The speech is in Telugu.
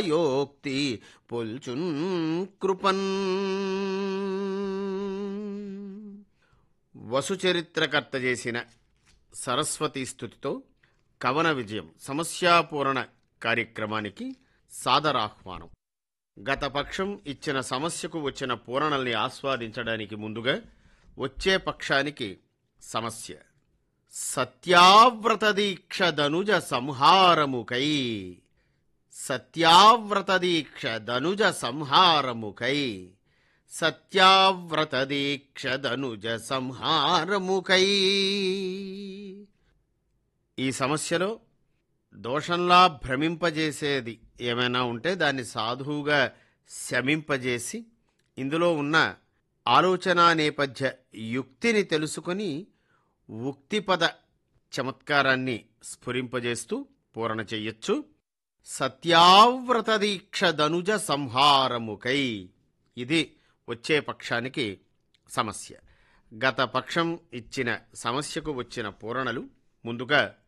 యోక్తి పొల్చున్ కృపన్ వసుచరిత్రకర్త చేసిన సరస్వతి స్థుతితో కవన విజయం సమస్యాపూరణ కార్యక్రమానికి సాదరాహ్వానం గత పక్షం ఇచ్చిన సమస్యకు వచ్చిన పూరణల్ని ఆస్వాదించడానికి ముందుగా వచ్చే పక్షానికి సమస్య సత్యావ్రత దీక్ష ధనుజ సంహారముకై సత్యావ్రత దీక్ష ధనుజ సంహారముకై సత్యావ్రత దీక్ష ధనుజ సంహారముకై ఈ సమస్యలో దోషంలా భ్రమింపజేసేది ఏమైనా ఉంటే దాన్ని సాధువుగా శమింపజేసి ఇందులో ఉన్న ఆలోచనా నేపథ్య యుక్తిని తెలుసుకొని ఉక్తిపద చమత్కారాన్ని స్ఫురింపజేస్తూ పూరణ చెయ్యొచ్చు సత్యావ్రత దీక్ష ధనుజ సంహారముకై ఇది వచ్చే పక్షానికి సమస్య గత పక్షం ఇచ్చిన సమస్యకు వచ్చిన పూరణలు ముందుగా